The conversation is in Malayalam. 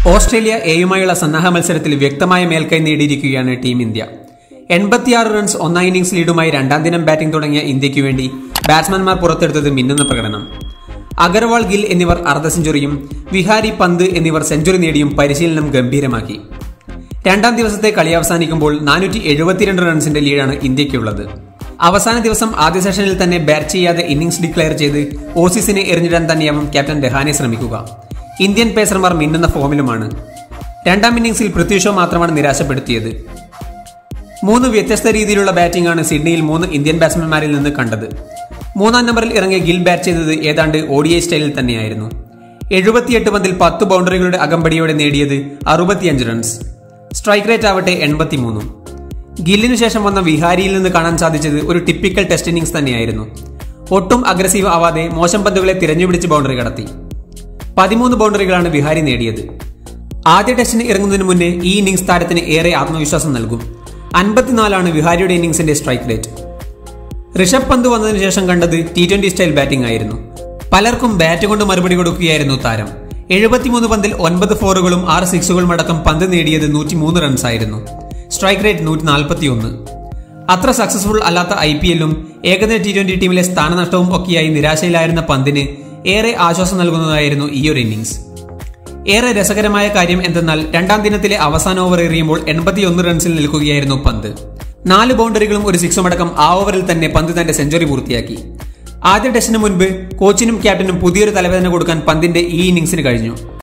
ഓസ്ട്രേലിയ എയുമായുള്ള സന്നാഹ മത്സരത്തിൽ വ്യക്തമായ മേൽക്കൈ നേടിയിരിക്കുകയാണ് ടീം ഇന്ത്യ എൺപത്തിയാറ് റൺസ് ഒന്നാം ഇന്നിംഗ്സ് ലീഡുമായി രണ്ടാം ദിനം ബാറ്റിംഗ് തുടങ്ങിയ ഇന്ത്യയ്ക്ക് വേണ്ടി ബാറ്റ്സ്മാൻമാർ പുറത്തെടുത്തത് മിന്നുന്ന പ്രകടനം അഗർവാൾ ഗിൽ എന്നിവർ അർദ്ധ സെഞ്ചുറിയും വിഹാരി പന്ത് എന്നിവർ സെഞ്ചുറി നേടിയും പരിശീലനം ഗംഭീരമാക്കി രണ്ടാം ദിവസത്തെ കളി അവസാനിക്കുമ്പോൾ നാനൂറ്റി എഴുപത്തിരണ്ട് റൺസിന്റെ ലീഡാണ് ഇന്ത്യയ്ക്കുള്ളത് അവസാന ദിവസം ആദ്യ സെഷനിൽ തന്നെ ബാറ്റ് ചെയ്യാതെ ഇന്നിംഗ്സ് ഡിക്ലെയർ ചെയ്ത് ഓസീസിനെ എറിഞ്ഞിടാൻ തന്നെയാവും ക്യാപ്റ്റൻ രഹാനെ ശ്രമിക്കുക ഇന്ത്യൻ പേസർമാർ മിന്നുന്ന ഫോമിലുമാണ് രണ്ടാം ഇന്നിംഗ്സിൽ പൃഥ്വി ഷോ മാത്രമാണ് നിരാശപ്പെടുത്തിയത് മൂന്ന് വ്യത്യസ്ത രീതിയിലുള്ള ബാറ്റിംഗ് ആണ് സിഡ്നിയിൽ മൂന്ന് ഇന്ത്യൻ ബാറ്റ്സ്മാൻമാരിൽ നിന്ന് കണ്ടത് മൂന്നാം നമ്പറിൽ ഇറങ്ങിയ ഗിൽ ബാറ്റ് ചെയ്തത് ഏതാണ്ട് ഒഡിഐ സ്റ്റൈലിൽ തന്നെയായിരുന്നു എഴുപത്തിയെട്ട് പന്തിൽ പത്ത് ബൗണ്ടറികളുടെ അകമ്പടിയോടെ നേടിയത് അറുപത്തിയഞ്ച് റൺസ് സ്ട്രൈക്ക് റേറ്റ് ആവട്ടെ എൺപത്തിമൂന്നും ഗില്ലിനു ശേഷം വന്ന വിഹാരിയിൽ നിന്ന് കാണാൻ സാധിച്ചത് ഒരു ടിപ്പിക്കൽ ടെസ്റ്റ് ഇന്നിംഗ്സ് തന്നെയായിരുന്നു ഒട്ടും അഗ്രസീവ് ആവാതെ മോശം പന്തുകളെ തിരഞ്ഞുപിടിച്ച് ബൗണ്ടറി കടത്തി പതിമൂന്ന് ബൗണ്ടറികളാണ് വിഹാരി നേടിയത് ആദ്യ ടെസ്റ്റിന് ഇറങ്ങുന്നതിന് മുന്നേ ഈ ഇന്നിംഗ്സ് താരത്തിന് ഏറെ ആത്മവിശ്വാസം നൽകും അൻപത്തിനാലാണ് വിഹാരിയുടെ ഇന്നിംഗ്സിന്റെ സ്ട്രൈക്ക് റേറ്റ് ഋഷഭ് പന്ത് വന്നതിന് ശേഷം കണ്ടത് ടി ട്വന്റി സ്റ്റൈൽ ബാറ്റിംഗ് ആയിരുന്നു പലർക്കും ബാറ്റ് കൊണ്ട് മറുപടി കൊടുക്കുകയായിരുന്നു താരം എഴുപത്തിമൂന്ന് പന്തിൽ ഒൻപത് ഫോറുകളും ആറ് സിക്സുകളും അടക്കം പന്ത് നേടിയത് നൂറ്റിമൂന്ന് റൺസ് ആയിരുന്നു സ്ട്രൈക്ക് റേറ്റ് നൂറ്റി നാൽപ്പത്തി ഒന്ന് അത്ര സക്സസ്ഫുൾ അല്ലാത്ത ഐ പി എല്ലും ഏകദിന ടി ട്വന്റി ടീമിലെ സ്ഥാനനഷ്ടവും ഒക്കെയായി നിരാശയിലായിരുന്ന പന്തിന് ഏറെ ആശ്വാസം നൽകുന്നതായിരുന്നു ഈ ഒരു ഇന്നിംഗ്സ് ഏറെ രസകരമായ കാര്യം എന്തെന്നാൽ രണ്ടാം ദിനത്തിലെ അവസാന ഓവർ എറിയുമ്പോൾ എൺപത്തിയൊന്ന് റൺസിൽ നിൽക്കുകയായിരുന്നു പന്ത് നാല് ബൗണ്ടറികളും ഒരു സിക്സും അടക്കം ആ ഓവറിൽ തന്നെ പന്ത് തന്റെ സെഞ്ചുറി പൂർത്തിയാക്കി ആദ്യ ടെസ്റ്റിന് മുൻപ് കോച്ചിനും ക്യാപ്റ്റനും പുതിയൊരു തലവേദന കൊടുക്കാൻ പന്തിന്റെ ഈ ഇന്നിംഗ്സിന് കഴിഞ്ഞു